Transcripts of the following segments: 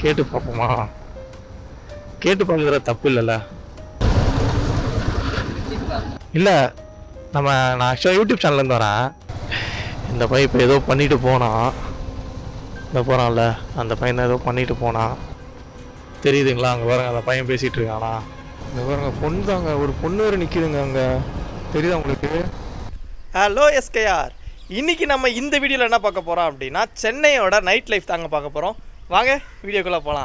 கேட்டு பார்ப்போமா கேட்டு பார்க்குற தப்பு இல்லைல்ல இல்லை நம்ம நான் ஆக்சுவலாக யூடியூப் சேனல்லேருந்து வரேன் இந்த பையன் இப்போ ஏதோ பண்ணிட்டு போனான் இந்த போகிறான்ல அந்த பையன் ஏதோ பண்ணிட்டு போனான் தெரியுதுங்களா அங்கே பாருங்க அந்த பையன் பேசிகிட்டு இருக்கானா இந்த பாருங்க பொண்ணு தாங்க ஒரு பொண்ணு வேறு நிற்கிதுங்க அங்கே தெரியுதா உங்களுக்கு ஹலோ எஸ்கேஆர் இன்னைக்கு நம்ம இந்த வீடியோவில் என்ன பார்க்க போகிறோம் அப்படின்னா சென்னையோட நைட் லைஃப் தாங்க பார்க்க போகிறோம் வாங்க வீடியோக்குள்ளே போகலாம்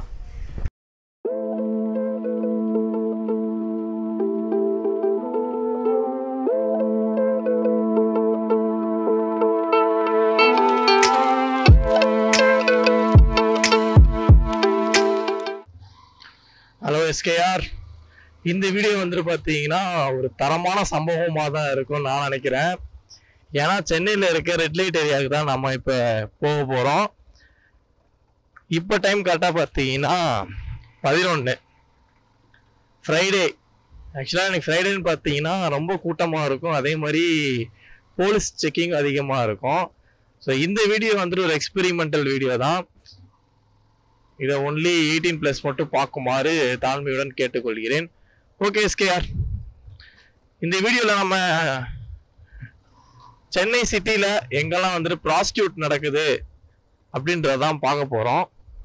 ஹலோ எஸ்கேஆர் இந்த வீடியோ வந்துட்டு பார்த்தீங்கன்னா ஒரு தரமான சம்பவமாக தான் இருக்கும்னு நான் நினைக்கிறேன் ஏன்னா சென்னையில் இருக்க ரெட் லைட் ஏரியாவுக்கு தான் நம்ம இப்போ போக போகிறோம் இப்போ டைம் கரெக்டாக பார்த்தீங்கன்னா பதினொன்று ஃப்ரைடே ஆக்சுவலாக இன்னைக்கு ஃப்ரைடேன்னு பார்த்தீங்கன்னா ரொம்ப கூட்டமாக இருக்கும் அதே மாதிரி போலீஸ் செக்கிங் அதிகமாக இருக்கும் ஸோ இந்த வீடியோ வந்துட்டு ஒரு எக்ஸ்பெரிமெண்டல் வீடியோ தான் இதை ஒன்லி எயிட்டீன் ப்ளஸ் மட்டும் பார்க்குமாறு தாழ்மையுடன் கேட்டுக்கொள்கிறேன் ஓகே எஸ்கேஆர் இந்த வீடியோவில் நம்ம சென்னை சிட்டியில் எங்கெல்லாம் வந்துட்டு ப்ராஸ்டியூட் நடக்குது அப்படின்றதான் பார்க்க போகிறோம்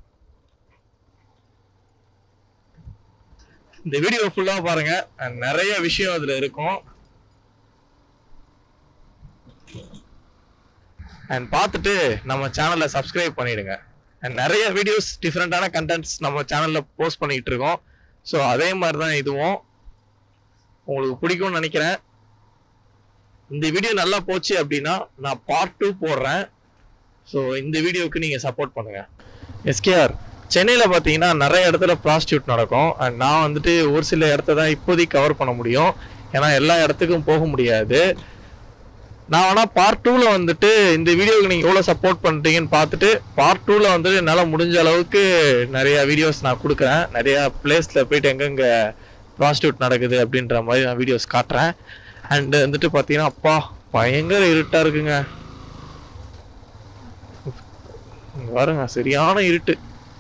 இந்த வீடியோ ஃபுல்லாக பாருங்க and நிறைய விஷயம் அதில் இருக்கும் அண்ட் பார்த்துட்டு நம்ம சேனலை சப்ஸ்கிரைப் பண்ணிடுங்க And நிறைய வீடியோஸ் டிஃப்ரெண்ட்டான கண்டென்ட்ஸ் நம்ம சேனலில் போஸ்ட் பண்ணிக்கிட்டு இருக்கோம் ஸோ அதே மாதிரி தான் இதுவும் உங்களுக்கு பிடிக்கும்னு நினைக்கிறேன் இந்த வீடியோ நல்லா போச்சு அப்படின்னா நான் பார்ட் டூ போடுறேன் ஸோ இந்த வீடியோவுக்கு நீங்கள் சப்போர்ட் பண்ணுங்கள் எஸ்கேஆர் சென்னையில் பார்த்தீங்கன்னா நிறைய இடத்துல ப்ராஸ்டியூட் நடக்கும் அண்ட் நான் வந்துட்டு ஒரு சில இடத்த தான் இப்போதைக்கு கவர் பண்ண முடியும் ஏன்னா எல்லா இடத்துக்கும் போக முடியாது நான் வேணா பார்ட் டூவில் வந்துட்டு இந்த வீடியோவுக்கு நீங்கள் எவ்வளோ சப்போர்ட் பண்ணுறீங்கன்னு பார்த்துட்டு பார்ட் டூவில் வந்துட்டு என்னால் முடிஞ்ச அளவுக்கு நிறைய வீடியோஸ் நான் கொடுக்குறேன் நிறையா பிளேஸில் போயிட்டு எங்கெங்கே ப்ராஸ்டியூட் நடக்குது அப்படின்ற மாதிரி நான் வீடியோஸ் காட்டுறேன் அண்டு வந்துட்டு பார்த்தீங்கன்னா அப்பா பயங்கர இருட்டாக இருக்குங்க இங்க பாருங்க சரியான இருட்டு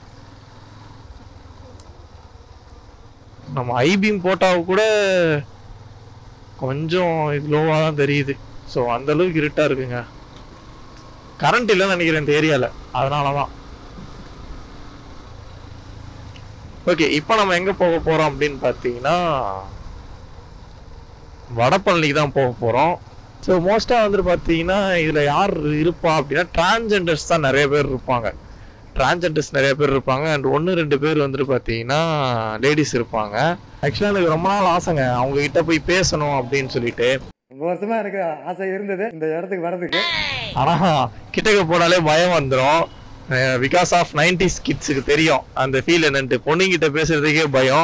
நம்ம ஐபீம் போட்டால் கூட கொஞ்சம் இது லோவாக தான் தெரியுது ஸோ அந்த அளவுக்கு இருட்டாக இருக்குங்க கரண்ட் இல்லைன்னு நினைக்கிறேன் இந்த ஏரியாவில் அதனால தான் ஓகே இப்போ நம்ம எங்கே போக போகிறோம் அப்படின்னு பார்த்தீங்கன்னா வடபழனிக்கு தான் போக போகிறோம் ஸோ மோஸ்ட்டாக வந்துட்டு பார்த்தீங்கன்னா இதில் யார் இருப்பா அப்படின்னா டிரான்ஜெண்டர்ஸ் தான் நிறைய பேர் இருப்பாங்க டிரான்ஜெண்டர்ஸ் நிறைய பேர் இருப்பாங்க அண்ட் ஒன்று ரெண்டு பேர் வந்துட்டு பார்த்தீங்கன்னா லேடிஸ் இருப்பாங்க ஆக்சுவலாக எனக்கு ரொம்ப நாள் ஆசைங்க அவங்க கிட்ட போய் பேசணும் அப்படின்னு சொல்லிட்டு ரொம்ப வருஷமா எனக்கு ஆசை இருந்தது இந்த இடத்துக்கு வர்றதுக்கு ஆனா கிட்டக்க போனாலே பயம் வந்துடும் பிகாஸ் ஆஃப் நைன்டிஸ் கிட்ஸுக்கு தெரியும் அந்த ஃபீல் என்னன்ட்டு பொண்ணுங்கிட்ட பேசுறதுக்கே பயம்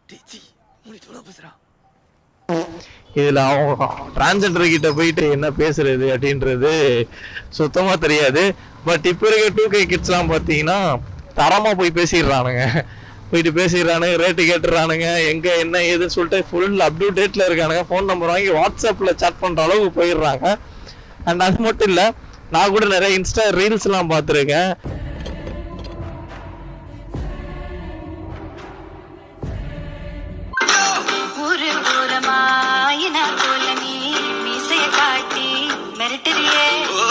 இதுல அவங்க டிரான்ஸ்ஜெண்டர் கிட்ட போயிட்டு என்ன பேசுறது அப்படின்றது சுத்தமா தெரியாது பட் இப்போ இருக்க டூ கே கிட்ஸ்லாம் பார்த்தீங்கன்னா தரமா போய் பேசிடுறானுங்க போயிட்டு பேசிடுறானுங்க ரேட்டு கேட்டுறானுங்க எங்க என்ன ஏதுன்னு சொல்லிட்டு ஃபுல் அப்டேட்ல இருக்கானுங்க ஃபோன் நம்பர் வாங்கி வாட்ஸ்அப்ல chat பண்ற அளவுக்கு போயிடுறாங்க அண்ட் அது மட்டும் இல்ல நான் கூட நிறைய இன்ஸ்டா ரீல்ஸ்லாம் பார்த்துருக்கேன் ஒரு ஓரமாயின போல நீ மீசைய காட்டி மிரட்டுறியே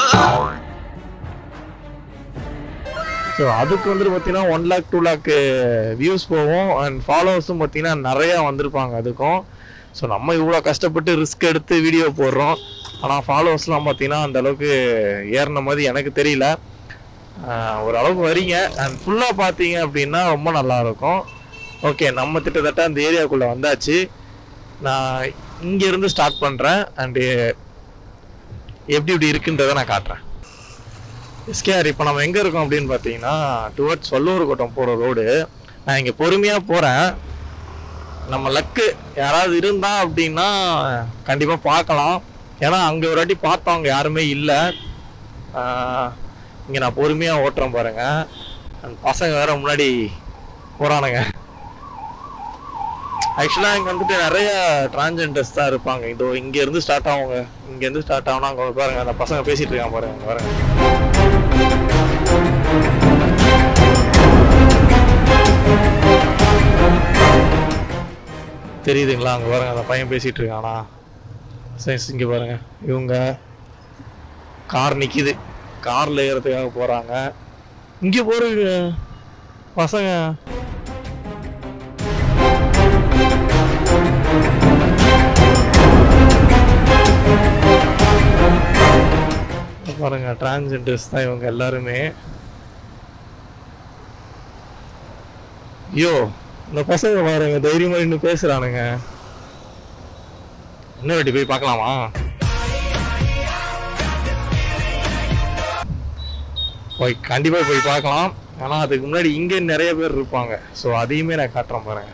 ஸோ அதுக்கு வந்துட்டு பார்த்தீங்கன்னா one lakh two lakh views போகும் அண்ட் ஃபாலோவர்ஸும் பார்த்தீங்கன்னா நிறையா வந்திருப்பாங்க அதுக்கும் ஸோ நம்ம இவ்வளோ கஷ்டப்பட்டு ரிஸ்க் எடுத்து வீடியோ போடுறோம் ஆனால் ஃபாலோவர்ஸ்லாம் பார்த்தீங்கன்னா அந்த அளவுக்கு ஏறின மாதிரி எனக்கு தெரியல ஆஹ் ஓரளவுக்கு வரீங்க அண்ட் ஃபுல்லாக பார்த்தீங்க அப்படின்னா ரொம்ப நல்லா இருக்கும் ஓகே நம்ம கிட்டத்தட்ட அந்த ஏரியாக்குள்ளே வந்தாச்சு நான் இங்கேருந்து ஸ்டார்ட் பண்ணுறேன் அண்டு எப்படி இப்படி இருக்குன்றதை நான் காட்டுறேன் எஸ்கேஆர் இப்போ நம்ம எங்கே இருக்கோம் அப்படின்னு பார்த்தீங்கன்னா டுவர்ட்ஸ் வல்லூர் கோட்டம் போகிற ரோடு நான் இங்கே பொறுமையாக போகிறேன் நம்ம லக்கு யாராவது இருந்தா அப்படின்னா கண்டிப்பாக பார்க்கலாம் ஏன்னா அங்கே ஒரு வாட்டி பார்த்தவங்க யாருமே இல்லை இங்கே நான் பொறுமையாக ஓட்டுறேன் பாருங்க அந்த பசங்க வேற முன்னாடி போகிறானுங்க ஆக்சுவலாக இங்கே வந்துட்டு நிறைய டிரான்ஜெண்டர்ஸ் தான் இருப்பாங்க இதோ இங்கேருந்து ஸ்டார்ட் ஆகுங்க இங்கேருந்து ஸ்டார்ட் ஆகுனா அங்கே பாருங்க அந்த பசங்க பேசிகிட்டு இருக்காங்க பாருங்க அங்க பாருங்க தெரியுதுங்களா அங்கே பாருங்க அந்த பையன் பேசிட்டு இருக்கானா சரி இங்கே பாருங்க இவங்க கார் நிற்கிது காரில் ஏறதுக்காக போகிறாங்க இங்கே போகிற பசங்க இங்க பாருங்க டிரான்ஸ்ஜெண்டர்ஸ் தான் இவங்க எல்லாருமே ஐயோ இந்த பசங்க பாருங்க தைரியமா இன்னும் பேசுறானுங்க இன்னும் வாட்டி போய் பார்க்கலாமா போய் கண்டிப்பா போய் பார்க்கலாம் ஆனா அதுக்கு முன்னாடி இங்க நிறைய பேர் இருப்பாங்க ஸோ அதையுமே நான் காட்டுறேன் பாருங்க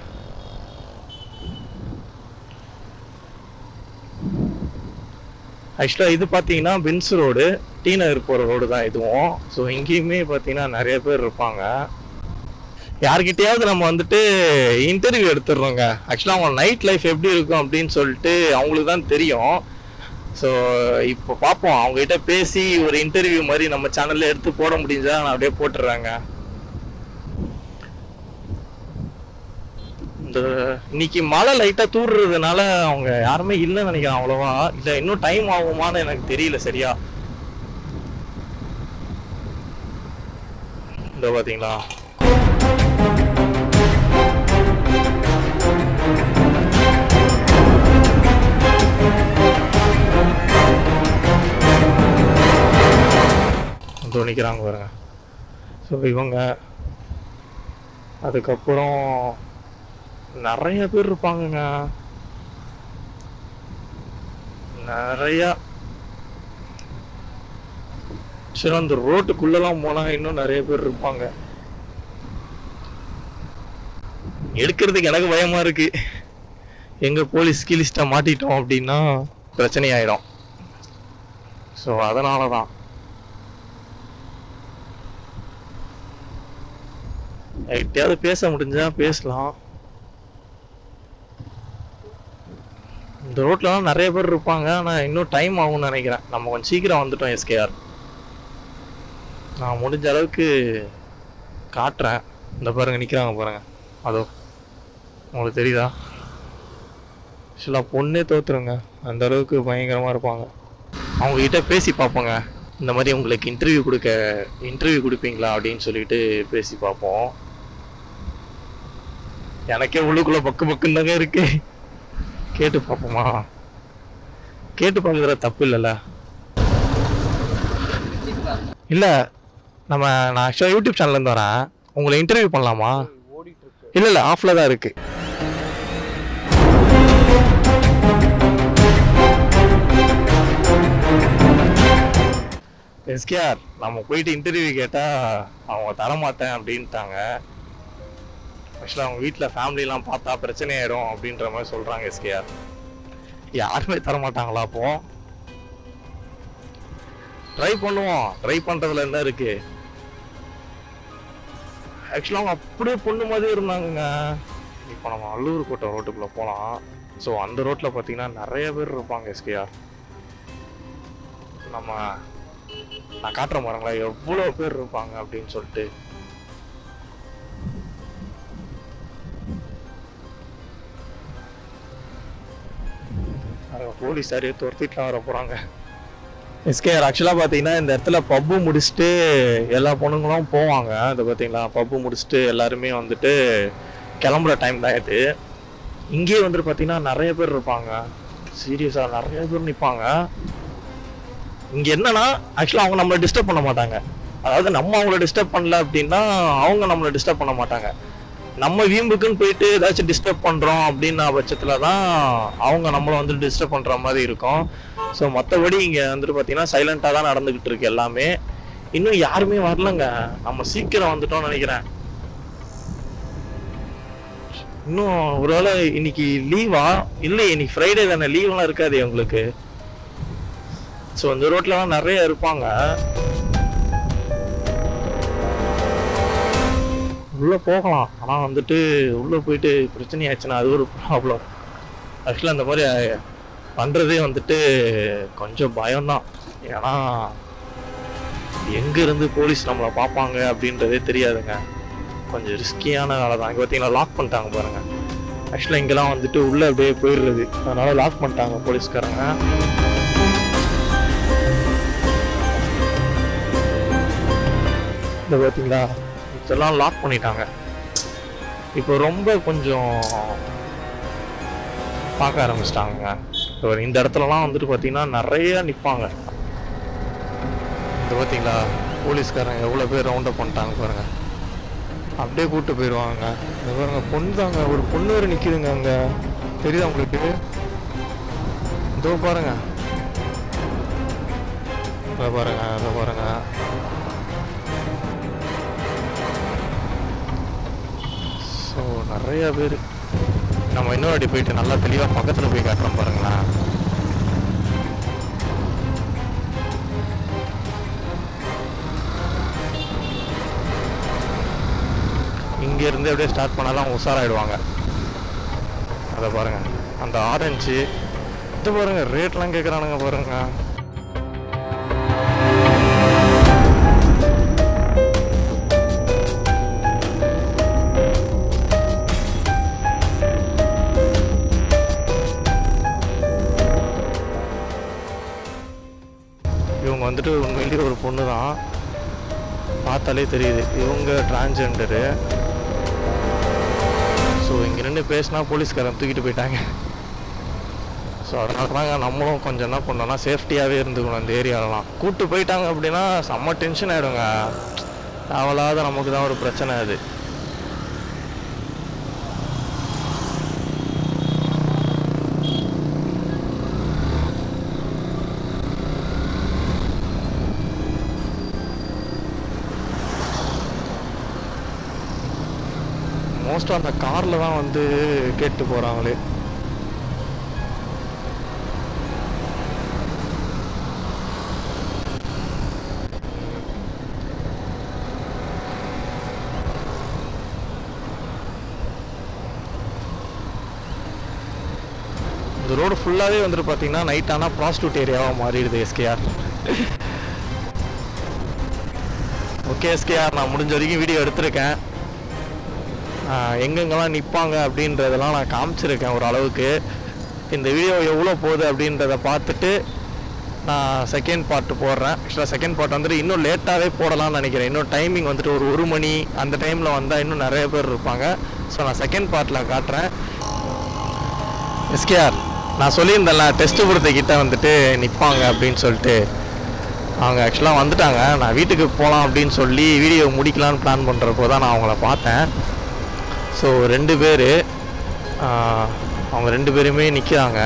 ஆக்சுவலாக இது பார்த்தீங்கன்னா பென்ஸ் ரோடு டி நகர் போகிற ரோடு தான் இதுவும் ஸோ இங்கேயுமே பார்த்தீங்கன்னா நிறைய பேர் இருப்பாங்க யார்கிட்டயாவது நம்ம வந்துட்டு இன்டர்வியூ எடுத்துடுறோங்க ஆக்சுவலாக அவங்க நைட் லைஃப் எப்படி இருக்கும் அப்படின்னு சொல்லிட்டு அவங்களுக்கு தான் தெரியும் ஸோ இப்போ பார்ப்போம் அவங்ககிட்ட பேசி ஒரு இன்டர்வியூ மாதிரி நம்ம சேனல்ல எடுத்து போட முடிஞ்சா நான் அப்படியே போட்டுடுறாங்க இந்த இன்னைக்கு மழை லைட்டா தூடுறதுனால அவங்க யாருமே இல்லைன்னு நினைக்கிறேன் அவ்வளவா இல்ல இன்னும் டைம் ஆகுமான்னு எனக்கு தெரியல சரியா இந்த பாத்தீங்களா இதோ நிக்கிறாங்க பாருங்க ஸோ இவங்க அதுக்கப்புறம் நிறைய பேர் இருப்பாங்கங்க நிறைய சரி அந்த ரோட்டுக்குள்ளெல்லாம் போனா இன்னும் நிறைய பேர் இருப்பாங்க எடுக்கிறதுக்கு எனக்கு பயமா இருக்கு எங்க போலீஸ் கீழிஸ்ட மாட்டிட்டோம் அப்படின்னா பிரச்சனை ஆயிடும் ஸோ அதனால தான் யார்கிட்டயாவது பேச முடிஞ்சா பேசலாம் இந்த ரோட்லலாம் நிறைய பேர் இருப்பாங்க ஆனால் இன்னும் டைம் ஆகும்னு நினைக்கிறேன் நம்ம கொஞ்சம் சீக்கிரம் வந்துட்டோம் எஸ்கேஆர் நான் முடிஞ்ச அளவுக்கு காட்டுறேன் இந்த பாருங்க நிற்கிறாங்க பாருங்க அதோ உங்களுக்கு தெரியுதா ஆக்சுவலாக பொண்ணே தோத்துருங்க அந்த அளவுக்கு பயங்கரமாக இருப்பாங்க அவங்க கிட்ட பேசி பார்ப்போங்க இந்த மாதிரி உங்களுக்கு இன்டர்வியூ கொடுக்க இன்டர்வியூ கொடுப்பீங்களா அப்படின்னு சொல்லிட்டு பேசி பார்ப்போம் எனக்கே உள்ளுக்குள்ள பக்கு பக்குன்னு தாங்க இருக்கு கேட்டு பார்ப்போமா கேட்டு பார்க்கறதுல தப்பு இல்லைல்ல இல்ல நம்ம நான் ஆக்சுவலாக யூடியூப் சேனல்ல இருந்து வரேன் உங்களை இன்டர்வியூ பண்ணலாமா இல்ல இல்ல ஆஃப்ல தான் இருக்கு எஸ்கேஆர் நம்ம போயிட்டு இன்டர்வியூ கேட்டா அவங்க தரமாட்டேன் அப்படின்ட்டாங்க ஆக்சுவலாக அவங்க வீட்டில் ஃபேமிலிலாம் பார்த்தா பிரச்சனை ஆயிடும் அப்படின்ற மாதிரி சொல்றாங்க எஸ்கேஆர் யாருமே தரமாட்டாங்களா அப்போ ட்ரை பண்ணுவோம் ட்ரை பண்றதுல என்ன இருக்கு ஆக்சுவலாக அவங்க அப்படியே பொண்ணு மாதிரி இருந்தாங்கங்க இப்போ நம்ம அல்லூர் கோட்டை ரோட்டுக்குள்ள போகலாம் ஸோ அந்த ரோட்டில் பார்த்தீங்கன்னா நிறைய பேர் இருப்பாங்க எஸ்கேஆர் நம்ம நான் காட்டுறேன் பாருங்களா எவ்வளோ பேர் இருப்பாங்க அப்படின்னு சொல்லிட்டு போலீஸ் யாரையோ துரத்திட்டுலாம் வர போகிறாங்க எஸ்கேஆர் ஆக்சுவலாக பார்த்தீங்கன்னா இந்த இடத்துல பப்பு முடிச்சுட்டு எல்லா பொண்ணுங்களும் போவாங்க அது பார்த்தீங்களா பப்பு முடிச்சுட்டு எல்லாருமே வந்துட்டு கிளம்புற டைம் தான் இது இங்கேயே வந்துட்டு பார்த்தீங்கன்னா நிறைய பேர் இருப்பாங்க சீரியஸாக நிறைய பேர் நிற்பாங்க இங்கே என்னன்னா ஆக்சுவலாக அவங்க நம்மளை டிஸ்டர்ப் பண்ண மாட்டாங்க அதாவது நம்ம அவங்கள டிஸ்டர்ப் பண்ணல அப்படின்னா அவங்க நம்மளை டிஸ்டர்ப் பண்ண மாட்டாங்க நம்ம வீம்புக்குன்னு போயிட்டு ஏதாச்சும் டிஸ்டர்ப் பண்ணுறோம் அப்படின்ன பட்சத்தில் தான் அவங்க நம்மளை வந்துட்டு டிஸ்டர்ப் பண்ணுற மாதிரி இருக்கும் ஸோ மற்றபடி இங்கே வந்துட்டு பார்த்தீங்கன்னா சைலண்ட்டாக தான் நடந்துக்கிட்டு இருக்கு எல்லாமே இன்னும் யாருமே வரலங்க நம்ம சீக்கிரம் வந்துட்டோம்னு நினைக்கிறேன் இன்னும் ஒருவேளை இன்னைக்கு லீவா இல்லை இன்னைக்கு ஃப்ரைடே தானே லீவ்லாம் இருக்காது உங்களுக்கு ஸோ இந்த ரோட்லலாம் நிறைய இருப்பாங்க உள்ளே போகலாம் ஆனால் வந்துட்டு உள்ளே போயிட்டு பிரச்சனை ஆச்சுன்னா அது ஒரு ப்ராப்ளம் ஆக்சுவலாக அந்த மாதிரி பண்ணுறதே வந்துட்டு கொஞ்சம் பயம்தான் ஏன்னா எங்கேருந்து போலீஸ் நம்மளை பார்ப்பாங்க அப்படின்றதே தெரியாதுங்க கொஞ்சம் ரிஸ்கியான வேலை தான் இங்கே பார்த்தீங்கன்னா லாக் பண்ணிட்டாங்க பாருங்க ஆக்சுவலாக இங்கெல்லாம் வந்துட்டு உள்ளே அப்படியே போயிடுறது அதனால லாக் பண்ணிட்டாங்க போலீஸ்காரங்க இந்த பார்த்தீங்களா இதெல்லாம் லாக் பண்ணிட்டாங்க இப்போ ரொம்ப கொஞ்சம் பார்க்க ஆரம்பிச்சிட்டாங்க இப்போ இந்த இடத்துலலாம் வந்துட்டு பார்த்தீங்கன்னா நிறைய நிற்பாங்க இந்த பார்த்தீங்களா போலீஸ்காரங்க எவ்வளோ பேர் ரவுண்ட் அப் பண்ணிட்டாங்க பாருங்க அப்படியே கூப்பிட்டு போயிடுவாங்க இந்த பாருங்க பொண்ணு தாங்க ஒரு பொண்ணு வேறு நிற்கிதுங்க அங்கே தெரியுதா உங்களுக்கு இதோ பாருங்க அதை பாருங்க அதை பாருங்க ஸோ நிறைய பேர் நம்ம இன்னொரு வாட்டி போயிட்டு நல்லா தெளிவாக பக்கத்தில் போய் காட்டுறோம் பாருங்களேன் இங்க இருந்து அப்படியே ஸ்டார்ட் பண்ணாலும் அவங்க உஷாராயிடுவாங்க அதை பாருங்க அந்த ஆரஞ்சு இது பாருங்க ரேட்லாம் கேட்குறானுங்க பாருங்க இவங்க வந்துட்டு உண்மையிலேயே ஒரு பொண்ணு தான் பார்த்தாலே தெரியுது இவங்க டிரான்ஸ்ஜெண்டரு ஸோ இங்கே நின்று பேசினா போலீஸ்காரன் தூக்கிட்டு போயிட்டாங்க ஸோ அதனால தாங்க நம்மளும் கொஞ்சம் என்ன பண்ணோம்னா சேஃப்டியாகவே இருந்துக்கணும் இந்த ஏரியாலலாம் கூட்டு போயிட்டாங்க அப்படின்னா செம்ம டென்ஷன் ஆகிடுங்க தேவையில்லாத நமக்கு தான் ஒரு பிரச்சனை அது மோஸ்ட்டாக அந்த காரில் தான் வந்து கேட்டு போகிறாங்களே இந்த ரோடு ஃபுல்லாகவே வந்துட்டு பார்த்தீங்கன்னா நைட் ஆனால் ப்ராஸ்டியூட் ஏரியாவாக மாறிடுது எஸ்கேஆர் ஓகே எஸ்கேஆர் நான் முடிஞ்ச வரைக்கும் வீடியோ எடுத்திருக்கேன் ஆஹ் எங்கெங்கெல்லாம் நிற்பாங்க அப்படின்றதெல்லாம் நான் காமிச்சிருக்கேன் ஒரு அளவுக்கு இந்த வீடியோ எவ்வளோ போகுது அப்படின்றத பார்த்துட்டு நான் செகண்ட் பார்ட் போடுறேன் ஆக்சுவலாக செகண்ட் பார்ட் வந்துட்டு இன்னும் லேட்டாகவே போடலாம்னு நினைக்கிறேன் இன்னும் டைமிங் வந்துட்டு ஒரு ஒரு மணி அந்த டைமில் வந்தால் இன்னும் நிறைய பேர் இருப்பாங்க ஸோ நான் செகண்ட் பார்ட்டில் காட்டுறேன் எஸ்கேஆர் நான் சொல்லியிருந்தேன்ல டெஸ்ட் கொடுத்த கிட்ட வந்துட்டு நிற்பாங்க அப்படின்னு சொல்லிட்டு அவங்க ஆக்சுவலாக வந்துட்டாங்க நான் வீட்டுக்கு போகலாம் அப்படின்னு சொல்லி வீடியோ முடிக்கலான்னு பிளான் பண்ணுறப்போ தான் நான் அவங்கள பார்த்தேன் ஸோ ரெண்டு பேர் அவங்க ரெண்டு பேருமே நிற்கிறாங்க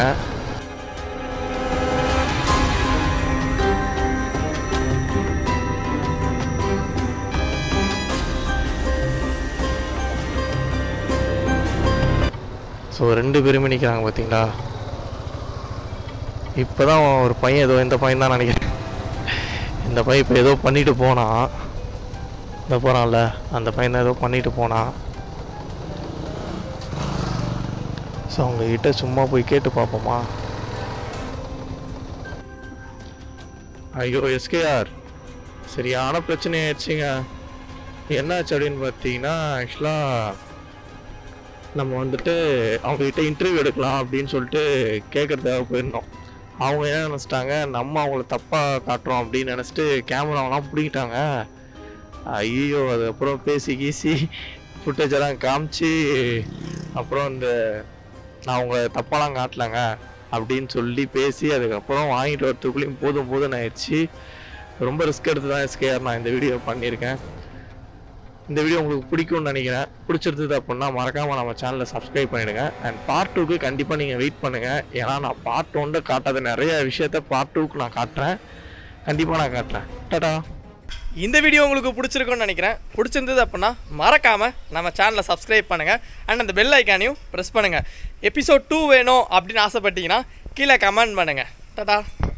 ஸோ ரெண்டு பேருமே நிற்கிறாங்க பார்த்தீங்களா இப்போ தான் ஒரு பையன் ஏதோ இந்த பையன் தான் நினைக்கிறேன் இந்த பையன் இப்போ ஏதோ பண்ணிட்டு போனான் இந்த போகிறான்ல அந்த பையன் ஏதோ பண்ணிட்டு போனான் ஸோ அவங்கக்கிட்ட சும்மா போய் கேட்டு பார்ப்போமா ஐயோ எஸ்கேஆர் சரியான பிரச்சனை ஆயிடுச்சுங்க என்னாச்சு அப்படின்னு பார்த்தீங்கன்னா ஆக்சுவலாக நம்ம வந்துட்டு அவங்ககிட்ட இன்டர்வியூ எடுக்கலாம் அப்படின்னு சொல்லிட்டு கேட்குறதுக்காக போயிருந்தோம் அவங்க என்ன நினச்சிட்டாங்க நம்ம அவங்கள தப்பாக காட்டுறோம் அப்படின்னு நினச்சிட்டு கேமராவெலாம் பிடிக்கிட்டாங்க ஐயோ அதுக்கப்புறம் பேசி கீசி ஃபுட்டேஜ் எல்லாம் காமிச்சு அப்புறம் இந்த நான் அவங்க தப்பாலாம் காட்டலங்க அப்படின்னு சொல்லி பேசி அதுக்கப்புறம் வாங்கிட்டு வரத்துக்குள்ளேயும் போதும் போதும் ஆயிடுச்சு ரொம்ப ரிஸ்க் எடுத்து தான் எஸ்கேஆர் நான் இந்த வீடியோ பண்ணியிருக்கேன் இந்த வீடியோ உங்களுக்கு பிடிக்கும்னு நினைக்கிறேன் பிடிச்சிருந்தது அப்படின்னா மறக்காமல் நம்ம சேனலை சப்ஸ்கிரைப் பண்ணிடுங்க அண்ட் பார்ட் டூக்கு கண்டிப்பாக நீங்கள் வெயிட் பண்ணுங்கள் ஏன்னா நான் பார்ட் ஒன்ல காட்டாத நிறைய விஷயத்த பார்ட் டூக்கு நான் காட்டுறேன் கண்டிப்பாக நான் காட்டுறேன் டாடா இந்த வீடியோ உங்களுக்கு பிடிச்சிருக்கும்னு நினைக்கிறேன் பிடிச்சிருந்தது அப்படின்னா மறக்காமல் நம்ம சேனலை சப்ஸ்கிரைப் பண்ணுங்கள் அண்ட் அந்த பெல் ஐக்கானையும் ப்ரெஸ் பண்ணுங்கள் எபிசோட் டூ வேணும் அப்படின்னு ஆசைப்பட்டீங்கன்னா கீழே கமெண்ட் பண்ணுங்கள் டாடா